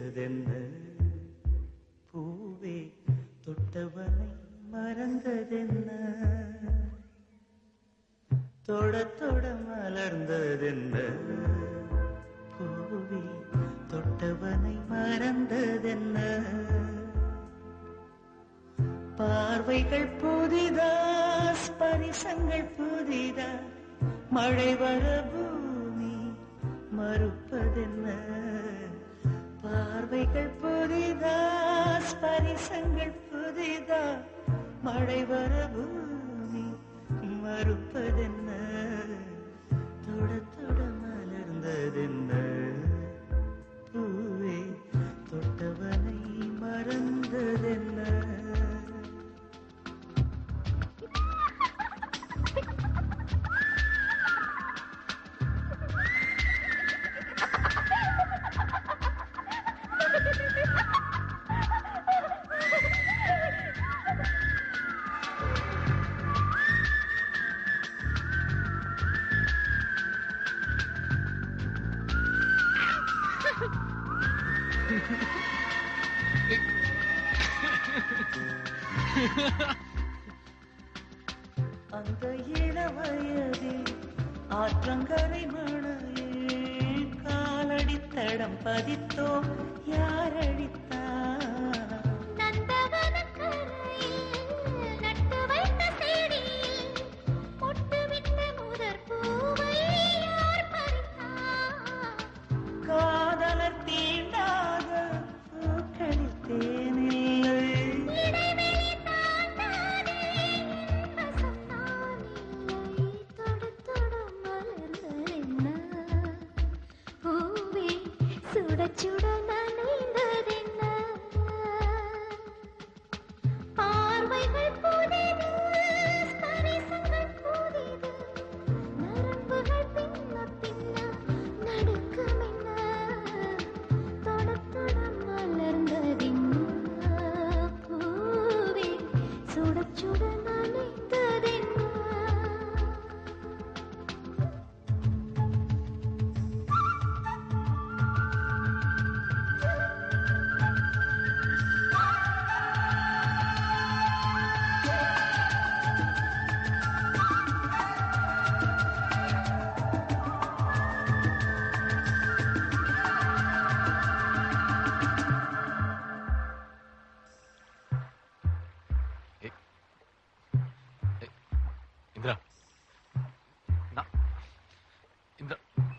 மலர்ந்ததென்ன பூவே தொட்டவனை மறந்ததென்ன தொட தொட மலர்ந்ததென்ன பூவே தொட்டவனை மறந்ததென்ன பார்வைகள் புதிதா ஸ்பரிசங்கள் புதிதா மழை வர பூமி மறுப்பதென்ன பார்வைகள் புதிதா ஸ்பரிசங்கள் புதிதா மழை வர பூமி மறுப்பதென்ன தொட தொட மலர்ந்ததென்ன பூவே தொட்டவனை மறந்ததென்ன அந்த இளவயதில் ஆற்றங்கரை மணலில் காலடித்தடம் பதித்தோம் யாரடித்தார் நந்தவனக்கரையில் நட்டு வைத்த செடியில் பொட்டுவிட்ட முதற் பூவை யார் பறித்தார்? காதலர் தீண்டாத பூக்களில் தேனில்லை இடைவெளி தாண்டாதே வசம் நான் இல்லை. தொடு தொடு மலர்ந்ததென்ன? பூவே சுட சுட நனைந்ததென்ன பார்வைகள் புதிது ஸ்பரிசங்கள் புதிது நரம்புகள் பின்ன பின்ன நடுக்கம் என்ன தொட தொட மலர்ந்ததென்ன பூவே சுட சுட நனைந்ததென்ன இந்திரா நான் இந்திரா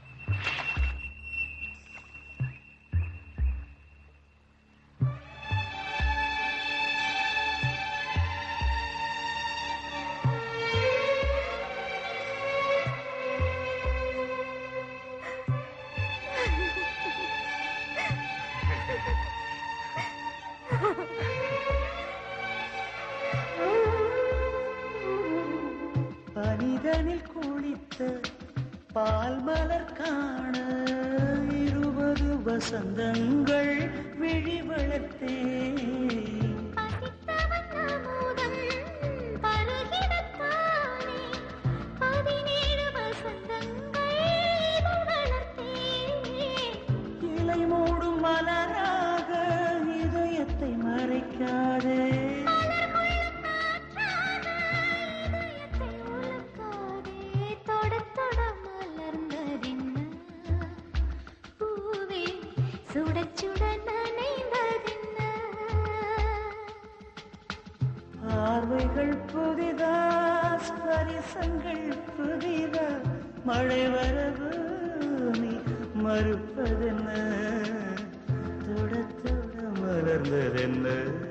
பனிதனில் குளித்த பால் மலர் காண இருபது வசந்தங்கள் விழி வளர்த்தேன் பசித்தவன் அமுதம் பருகிடத்தானே பதினேழு வசந்தங்கள் இதழ் வளர்த்தேன் இலை மூடும் மலராக இதயத்தை மறைக்காதே மலர் கொள்ளும் காற்றாக இதயத்தை உலுக்காதே தொட தொட மலர்ந்ததென்ன பூவே சுட சுட நனைந்ததென்ன பார்வைகள் புதிதா ஸ்பரிசங்கள் புதிதா மழை வரவு நீ மறுப்பதென்ன தொட தொட மலர்ந்ததென்ன